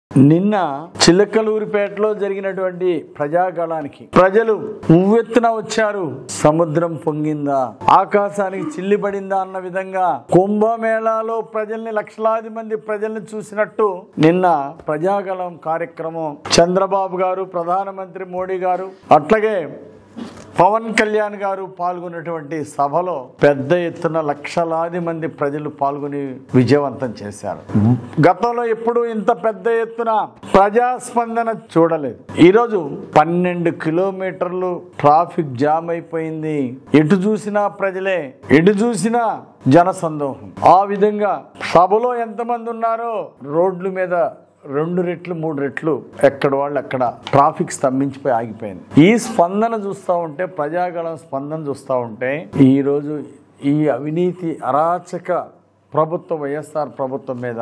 నిన్న చిలకలూరిపేటలో జరిగినటువంటి ప్రజాగళానికి ప్రజలు ఉవ్వెత్తున వచ్చారు సముద్రం పొంగిందా ఆకాశానికి చిల్లిపడిందా అన్న విధంగా కుంభమేళాలో ప్రజల్ని లక్షలాది మంది ప్రజల్ని చూసినట్టు నిన్న ప్రజాగళం కార్యక్రమం చంద్రబాబు గారు ప్రధానమంత్రి మోడీ గారు అట్లాగే పవన్ కళ్యాణ్ గారు పాల్గొన్నటువంటి సభలో పెద్ద ఎత్తున లక్షలాది మంది ప్రజలు పాల్గొని విజయవంతం చేశారు గతంలో ఎప్పుడు ఇంత పెద్ద ఎత్తున ప్రజాస్పందన చూడలేదు ఈరోజు పన్నెండు కిలోమీటర్లు ట్రాఫిక్ జామ్ అయిపోయింది ఎటు చూసినా ప్రజలే ఎటు చూసినా జనసందోహం ఆ విధంగా సభలో ఎంతమంది ఉన్నారో రోడ్ల మీద రెండు రెట్లు మూడు రెట్లు ఎక్కడ వాళ్ళు అక్కడ ట్రాఫిక్ స్తంభించిపోయి ఆగిపోయింది ఈ స్పందన చూస్తూ ఉంటే ప్రజాగళం స్పందన చూస్తూ ఉంటే ఈరోజు ఈ అవినీతి అరాచక ప్రభుత్వం వైఎస్ఆర్ ప్రభుత్వం మీద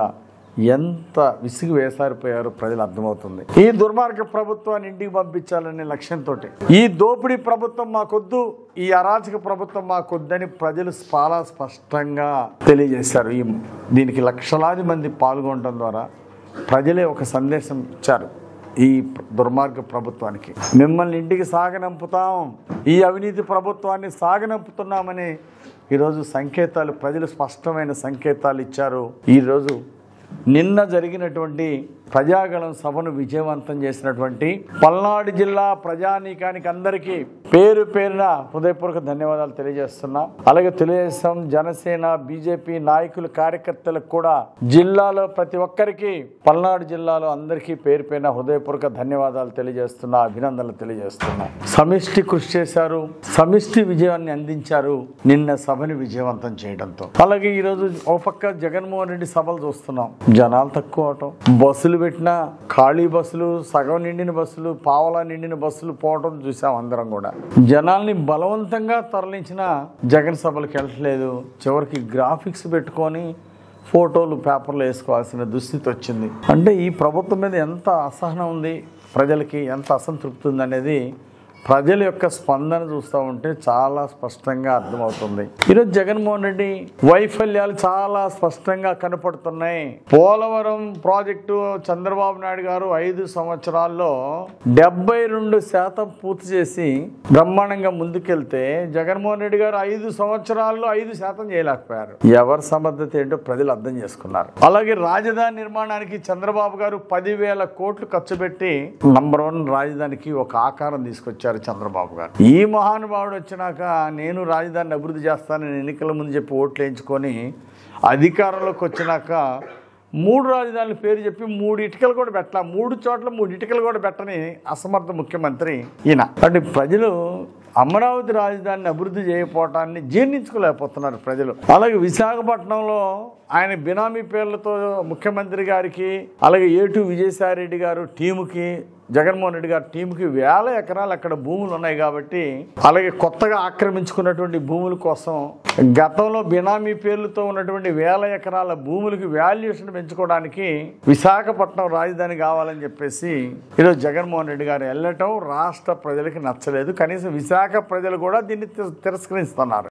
ఎంత విసిగి వేసారిపోయారో ప్రజలు అర్థమవుతుంది ఈ దుర్మార్గ ప్రభుత్వాన్ని ఇంటికి పంపించాలనే లక్ష్యంతో ఈ దోపిడీ ప్రభుత్వం మాకొద్దు ఈ అరాచక ప్రభుత్వం మాకొద్దని ప్రజలు చాలా స్పష్టంగా తెలియజేశారు ఈ దీనికి లక్షలాది మంది పాల్గొనడం ద్వారా ప్రజలే ఒక సందేశం ఇచ్చారు ఈ దుర్మార్గ ప్రభుత్వానికి మిమ్మల్ని ఇంటికి సాగనంపుతాం ఈ అవినీతి ప్రభుత్వాన్ని సాగనంపుతున్నామని ఈరోజు సంకేతాలు ప్రజలు స్పష్టమైన సంకేతాలు ఇచ్చారు ఈరోజు నిన్న జరిగినటువంటి ప్రజాగళం సభను విజయవంతం చేసినటువంటి పల్నాడు జిల్లా ప్రజానీకానికి అందరికీ పేరు పేరున హృదయపూర్వక ధన్యవాదాలు తెలియజేస్తున్నా అలాగే తెలుగుదేశం జనసేన బీజేపీ నాయకులు కార్యకర్తలకు కూడా జిల్లాలో ప్రతి ఒక్కరికి పల్నాడు జిల్లాలో అందరికీ పేరు పేరున హృదయపూర్వక ధన్యవాదాలు తెలియజేస్తున్నా అభినందనలు తెలియజేస్తున్నా సమిష్టి కృషి చేశారు సమిష్టి విజయాన్ని అందించారు నిన్న సభని విజయవంతం చేయడంతో అలాగే ఈరోజు ఒక పక్క జగన్మోహన్ రెడ్డి సభలు చూస్తున్నాం జనాలు తక్కువ అవటం బస్సులు పెట్టినా ఖాళీ బస్సులు సగం నిండిన బస్సులు పావలా నిండిన బస్సులు పోవటం చూసాం అందరం కూడా జనాల్ని బలవంతంగా తరలించిన జగన్ సభలకు వెళ్ళట్లేదు చివరికి గ్రాఫిక్స్ పెట్టుకొని ఫోటోలు పేపర్లు వేసుకోవాల్సిన దుస్థితి వచ్చింది అంటే ఈ ప్రభుత్వం మీద ఎంత అసహనం ఉంది ప్రజలకి ఎంత అసంతృప్తి ఉంది అనేది ప్రజల యొక్క స్పందన చూస్తూ ఉంటే చాలా స్పష్టంగా అర్థమవుతుంది ఈరోజు జగన్మోహన్ రెడ్డి వైఫల్యాలు చాలా స్పష్టంగా కనపడుతున్నాయి పోలవరం ప్రాజెక్టు చంద్రబాబు నాయుడు గారు ఐదు సంవత్సరాల్లో డెబ్బై రెండు శాతం పూర్తి చేసి బ్రహ్మాండంగా ముందుకెళ్తే జగన్మోహన్ రెడ్డి గారు ఐదు సంవత్సరాల్లో ఐదు శాతం చేయలేకపోయారు ఎవరి సమర్థత ఏంటో ప్రజలు అర్థం చేసుకున్నారు అలాగే రాజధాని నిర్మాణానికి చంద్రబాబు గారు పదివేల కోట్లు ఖర్చు పెట్టి నంబర్ వన్ రాజధానికి ఒక ఆకారం తీసుకొచ్చారు చంద్రబాబు గారు ఈ మహానుభావుడు వచ్చినాక నేను రాజధానిని అభివృద్ధి చేస్తానని ఎన్నికల ముందు చెప్పి ఓట్లు వేయించుకొని అధికారంలోకి వచ్చినాక మూడు రాజధానుల పేరు చెప్పి మూడు ఇటుకలు కూడా పెట్టాల మూడు చోట్ల మూడు ఇటుకలు కూడా పెట్టని అసమర్థ ముఖ్యమంత్రి ఈయన అంటే ప్రజలు అమరావతి రాజధానిని అభివృద్ధి చేయకపోవటాన్ని జీర్ణించుకోలేకపోతున్నారు ప్రజలు అలాగే విశాఖపట్నంలో ఆయన బినామీ పేర్లతో ముఖ్యమంత్రి గారికి అలాగే ఏటు విజయసాయి రెడ్డి గారు టీముకి జగన్మోహన్ రెడ్డి గారి టీంకి వేల ఎకరాలు అక్కడ భూములు ఉన్నాయి కాబట్టి అలాగే కొత్తగా ఆక్రమించుకున్నటువంటి భూముల కోసం గతంలో బినామీ పేర్లతో ఉన్నటువంటి వేల ఎకరాల భూములకి వాల్యుయేషన్ పెంచుకోవడానికి విశాఖపట్నం రాజధాని కావాలని చెప్పేసి ఈరోజు జగన్మోహన్ రెడ్డి గారు వెళ్ళటం రాష్ట్ర ప్రజలకి నచ్చలేదు కనీసం విశాఖ ప్రజలు కూడా దీన్ని తిరస్కరిస్తున్నారు